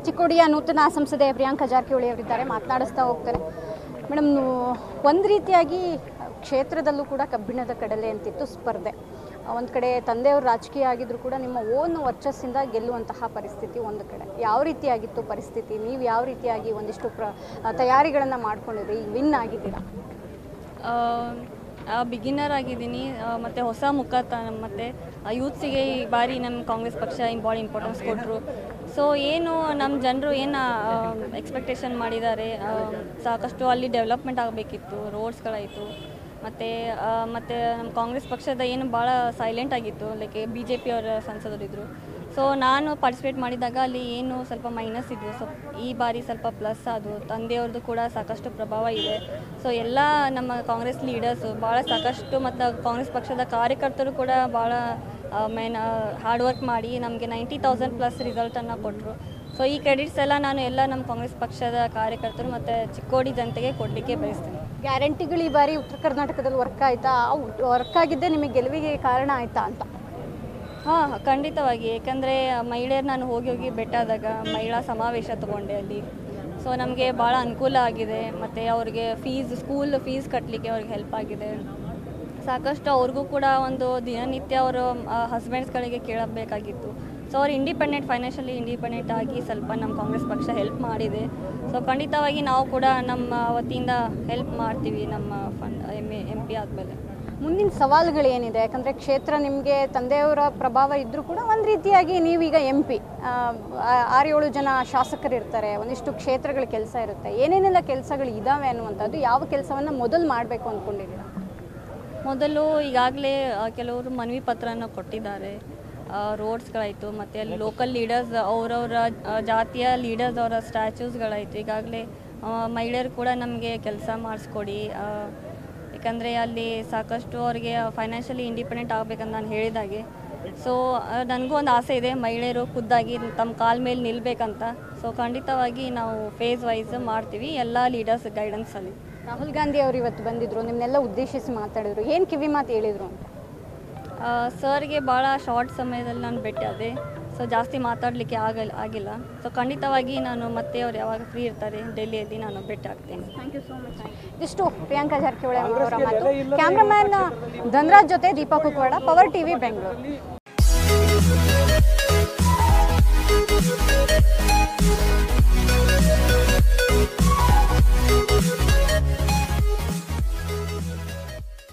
ಚಿಕ್ಕೋಡಿಯ ನೂತನ ಸಂಸದೆ ಪ್ರಿಯಾಂಕಾ ಜಾರಕಿಹೊಳಿ ಅವರಿದ್ದಾರೆ ಮಾತನಾಡಿಸ್ತಾ ಹೋಗ್ತಾರೆ ಮೇಡಮ್ ಒಂದು ರೀತಿಯಾಗಿ ಕ್ಷೇತ್ರದಲ್ಲೂ ಕೂಡ ಕಬ್ಬಿಣದ ಕಡಲೆ ಅಂತಿತ್ತು ಸ್ಪರ್ಧೆ ಒಂದು ಕಡೆ ತಂದೆಯವರು ರಾಜಕೀಯ ಆಗಿದ್ರು ಕೂಡ ನಿಮ್ಮ ಓನ್ ವರ್ಚಸ್ಸಿಂದ ಗೆಲ್ಲುವಂತಹ ಪರಿಸ್ಥಿತಿ ಒಂದು ಕಡೆ ಯಾವ ರೀತಿಯಾಗಿತ್ತು ಪರಿಸ್ಥಿತಿ ನೀವು ಯಾವ ರೀತಿಯಾಗಿ ಒಂದಿಷ್ಟು ಪ್ರ ತಯಾರಿಗಳನ್ನು ಮಾಡ್ಕೊಂಡಿದ್ರಿ ಈಗ ವಿನ್ ಆಗಿದ್ದೀರಾ ಬಿಗಿನರ್ ಆಗಿದ್ದೀನಿ ಮತ್ತು ಹೊಸ ಮುಖ ತ ಮತ್ತು ಯೂತ್ಸಿಗೆ ಈ ಬಾರಿ ನಮ್ಮ ಕಾಂಗ್ರೆಸ್ ಪಕ್ಷ ಭಾಳ ಇಂಪಾರ್ಟೆನ್ಸ್ ಕೊಟ್ಟರು ಸೊ ಏನು ನಮ್ಮ ಜನರು ಏನು ಎಕ್ಸ್ಪೆಕ್ಟೇಷನ್ ಮಾಡಿದ್ದಾರೆ ಆ, ಸಾಕಷ್ಟು ಅಲ್ಲಿ ಡೆವಲಪ್ಮೆಂಟ್ ಆಗಬೇಕಿತ್ತು ರೋಡ್ಸ್ಗಳಾಯಿತು ಮತ್ತು ಮತ್ತು ನಮ್ಮ ಕಾಂಗ್ರೆಸ್ ಪಕ್ಷದ ಏನು ಭಾಳ ಸೈಲೆಂಟ್ ಆಗಿತ್ತು ಲೈಕ್ ಬಿ ಜೆ ಪಿಯವರ ಸಂಸದರಿದ್ದರು ಸೊ ನಾನು ಪಾರ್ಟಿಸಿಪೇಟ್ ಮಾಡಿದಾಗ ಅಲ್ಲಿ ಏನು ಸ್ವಲ್ಪ ಮೈನಸ್ ಇದ್ವು ಸೊ ಈ ಬಾರಿ ಸ್ವಲ್ಪ ಪ್ಲಸ್ ಅದು ತಂದೆಯವ್ರದ್ದು ಕೂಡ ಸಾಕಷ್ಟು ಪ್ರಭಾವ ಇದೆ ಸೊ ಎಲ್ಲ ನಮ್ಮ ಕಾಂಗ್ರೆಸ್ ಲೀಡರ್ಸು ಭಾಳ ಸಾಕಷ್ಟು ಮತ್ತು ಕಾಂಗ್ರೆಸ್ ಪಕ್ಷದ ಕಾರ್ಯಕರ್ತರು ಕೂಡ ಭಾಳ ಮೇನ್ ಹಾರ್ಡ್ ವರ್ಕ್ ಮಾಡಿ ನಮಗೆ ನೈಂಟಿ ತೌಸಂಡ್ ಪ್ಲಸ್ ರಿಸಲ್ಟನ್ನು ಕೊಟ್ಟರು ಸೊ ಈ ಕ್ರೆಡಿಟ್ಸ್ ಎಲ್ಲ ನಾನು ಎಲ್ಲ ನಮ್ಮ ಕಾಂಗ್ರೆಸ್ ಪಕ್ಷದ ಕಾರ್ಯಕರ್ತರು ಮತ್ತು ಚಿಕ್ಕೋಡಿ ಜನತೆಗೆ ಕೊಡಲಿಕ್ಕೆ ಬಯಸ್ತೇನೆ ಗ್ಯಾರಂಟಿಗಳು ಈ ಬಾರಿ ಉತ್ತರ ಕರ್ನಾಟಕದಲ್ಲಿ ವರ್ಕ್ ಆಯ್ತಾ ವರ್ಕ್ ಆಗಿದ್ದೇ ನಿಮಗೆ ಗೆಲುವಿಗೆ ಕಾರಣ ಆಯ್ತಾ ಅಂತ ಹಾಂ ಖಂಡಿತವಾಗಿ ಏಕೆಂದರೆ ಮಹಿಳೆಯರು ನಾನು ಹೋಗಿ ಹೋಗಿ ಭೇಟಾದಾಗ ಮಹಿಳಾ ಸಮಾವೇಶ ತೊಗೊಂಡೆ ಅಲ್ಲಿ ಸೊ ನಮಗೆ ಭಾಳ ಅನುಕೂಲ ಆಗಿದೆ ಮತ್ತು ಅವ್ರಿಗೆ ಫೀಸ್ ಸ್ಕೂಲ್ ಫೀಸ್ ಕಟ್ಟಲಿಕ್ಕೆ ಅವ್ರಿಗೆ ಹೆಲ್ಪ್ ಆಗಿದೆ ಸಾಕಷ್ಟು ಅವ್ರಿಗೂ ಕೂಡ ಒಂದು ದಿನನಿತ್ಯ ಅವರು ಹಸ್ಬೆಂಡ್ಸ್ಗಳಿಗೆ ಕೇಳಬೇಕಾಗಿತ್ತು ಸೊ ಅವ್ರು ಇಂಡಿಪೆಂಡೆಂಟ್ ಫೈನಾನ್ಷಿಯಲಿ ಇಂಡಿಪೆಂಡೆಂಟ್ ಆಗಿ ಸ್ವಲ್ಪ ನಮ್ಮ ಕಾಂಗ್ರೆಸ್ ಪಕ್ಷ ಹೆಲ್ಪ್ ಮಾಡಿದೆ ಸೊ ಖಂಡಿತವಾಗಿ ನಾವು ಕೂಡ ನಮ್ಮ ವತಿಯಿಂದ ಹೆಲ್ಪ್ ಮಾಡ್ತೀವಿ ನಮ್ಮ ಫಂಡ್ ಎಮ್ ಎಂ ಪಿ ಆದಮೇಲೆ ಮುಂದಿನ ಸವಾಲುಗಳು ಏನಿದೆ ಯಾಕಂದರೆ ಕ್ಷೇತ್ರ ನಿಮಗೆ ತಂದೆಯವರ ಪ್ರಭಾವ ಇದ್ದರೂ ಕೂಡ ಒಂದು ರೀತಿಯಾಗಿ ನೀವೀಗ ಎಂ ಪಿ ಆರು ಏಳು ಜನ ಶಾಸಕರು ಇರ್ತಾರೆ ಒಂದಿಷ್ಟು ಕ್ಷೇತ್ರಗಳ ಕೆಲಸ ಇರುತ್ತೆ ಏನೇನೆಲ್ಲ ಕೆಲಸಗಳು ಇದ್ದಾವೆ ಅನ್ನುವಂಥದ್ದು ಯಾವ ಕೆಲಸವನ್ನು ಮೊದಲು ಮಾಡಬೇಕು ಅಂದ್ಕೊಂಡಿದ್ದೀರಾ ಮೊದಲು ಈಗಾಗಲೇ ಕೆಲವರು ಮನವಿ ಪತ್ರನ ಕೊಟ್ಟಿದ್ದಾರೆ ರೋಡ್ಸ್ಗಳಾಯಿತು ಮತ್ತು ಅಲ್ಲಿ ಲೋಕಲ್ ಲೀಡರ್ಸ್ ಅವರವರ ಜಾತಿಯ ಲೀಡರ್ಸ್ ಅವರ ಸ್ಟ್ಯಾಚ್ಯೂಸ್ಗಳಾಯಿತು ಈಗಾಗಲೇ ಮಹಿಳೆಯರು ಕೂಡ ನಮಗೆ ಕೆಲಸ ಮಾಡಿಸ್ಕೊಡಿ ಆ, ಯಾಕಂದರೆ ಅಲ್ಲಿ ಸಾಕಷ್ಟು ಅವರಿಗೆ ಫೈನಾನ್ಷಿಯಲಿ ಇಂಡಿಪೆಂಡೆಂಟ್ ಆಗಬೇಕಂತ ನಾನು ಹೇಳಿದಾಗೆ ಸೊ ನನಗೂ ಒಂದು ಆಸೆ ಇದೆ ಮಹಿಳೆಯರು ಖುದ್ದಾಗಿ ತಮ್ಮ ಕಾಲ ಮೇಲೆ ನಿಲ್ಲಬೇಕಂತ ಸೊ ಖಂಡಿತವಾಗಿ ನಾವು ಫೇಸ್ ವೈಸ್ ಮಾಡ್ತೀವಿ ಎಲ್ಲ ಲೀಡರ್ಸ್ ಗೈಡೆನ್ಸಲ್ಲಿ ರಾಹುಲ್ ಗಾಂಧಿ ಅವರು ಇವತ್ತು ಬಂದಿದ್ರು ನಿಮ್ಮನ್ನೆಲ್ಲ ಉದ್ದೇಶಿಸಿ ಮಾತಾಡಿದ್ರು ಏನು ಕಿವಿ ಮಾತು ಹೇಳಿದ್ರು ಅಂತ ಸರ್ಗೆ ಭಾಳ ಶಾರ್ಟ್ ಸಮಯದಲ್ಲಿ ನಾನು ಭೇಟಿಯಾದೆ ಸೊ ಜಾಸ್ತಿ ಮಾತಾಡಲಿಕ್ಕೆ ಆಗಲ್ಲ ಆಗಿಲ್ಲ ಸೊ ಖಂಡಿತವಾಗಿ ನಾನು ಮತ್ತೆ ಅವ್ರು ಯಾವಾಗ ಫ್ರೀ ಇರ್ತಾರೆ ಡೆಲ್ಲಿಯಲ್ಲಿ ನಾನು ಭೇಟಿ ಆಗ್ತೀನಿ ಥ್ಯಾಂಕ್ ಯು ಸೋ ಮಚ್ ಇಷ್ಟು ಪ್ರಿಯಾಂಕಾ ಜಾರಕಿಹೊಳಿ ಅವರ ಮಾತು ಕ್ಯಾಮ್ರಾಮ್ಯಾನ್ ಧನರಾಜ್ ಜೊತೆ ದೀಪಕ್ ಕುಕ್ವಾಡ ಪವರ್ ಟಿವಿ ಬೆಂಗಳೂರು